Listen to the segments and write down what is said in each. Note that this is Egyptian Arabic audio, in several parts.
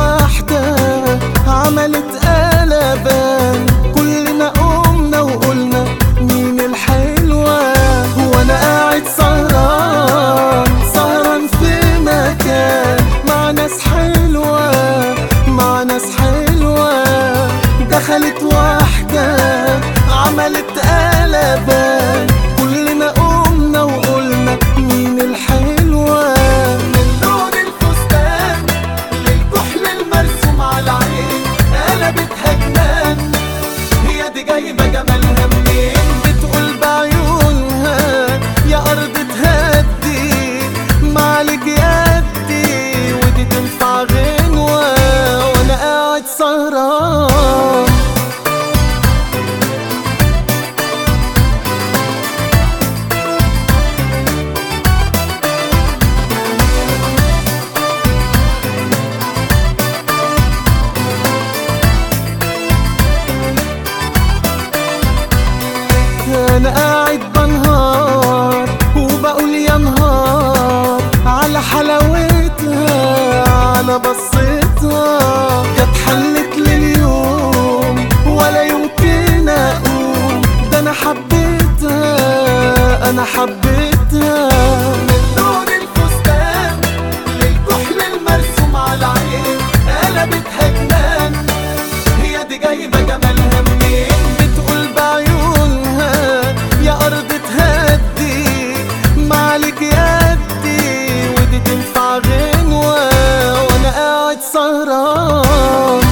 واحدة عملت قلبان كلنا قمنا وقلنا مين الحلوة وانا قاعد سهران سهران في مكان مع ناس حلوة مع ناس حلوة دخلت واحدة عملت قلبان كلنا قمنا وقلنا مين الحلوة من لون الفستان للكحل المرسوم على العين قلبتها جنان هي دي جايبة جمالها منين بتقول بعيونها يا أرض تهدي مالك يدي ودي تنفع غنوة وأنا قاعد سهران انا قاعد بنهار وبقول يا نهار على حلاوتها على بصتها جت حلت لليوم ولا يمكن اقوم ده انا حبيتها انا حبيتها من لون الفستان للكحل المرسوم على العين قلبتها جنان هي دي جايبة جمالها منين بتقول بعيونها يا أرض تهدي مالك يدي ودي تنفع غنوة وأنا قاعد سهران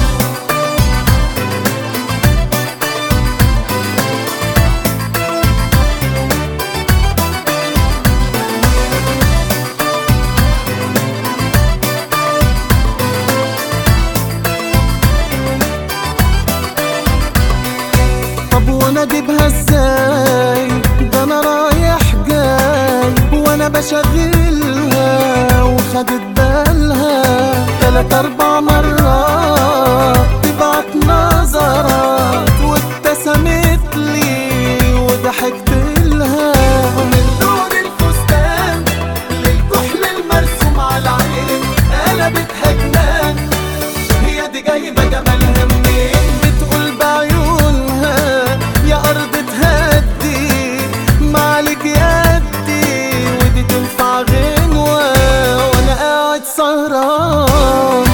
طب وانا اجيبها ازاي ده انا رايح جاي وانا بشغلها وخدت بالها تلات اربع مرات تبعت نظرات وابتسمت لي وضحكت لها من لون الفستان للكحل المرسوم على العين قلبتها جنان هي دي جايبة جمالها منين بتقول بعيونها يا أرض تهدي مالك يدي ودي تنفع غنوة وأنا قاعد سهران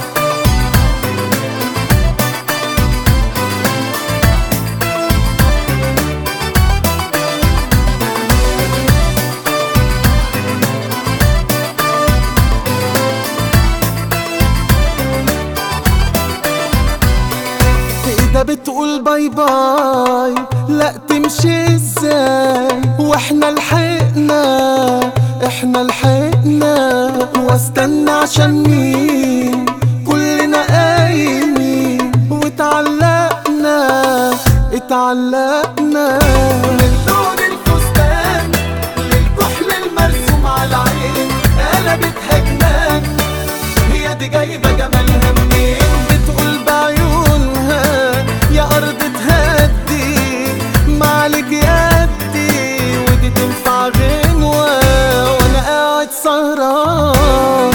ده بتقول باي باي لا تمشي ازاي واحنا لحقنا احنا لحقنا واستنى عشان مين كلنا قايمين واتعلقنا اتعلقنا من لون الفستان للكحل المرسوم على العين قلبتها جنان هي دي جايبة جمالها منين بتقول بعيونها يا أرض تهدي مالك يدي ودي تنفع غنوة وأنا قاعد سهران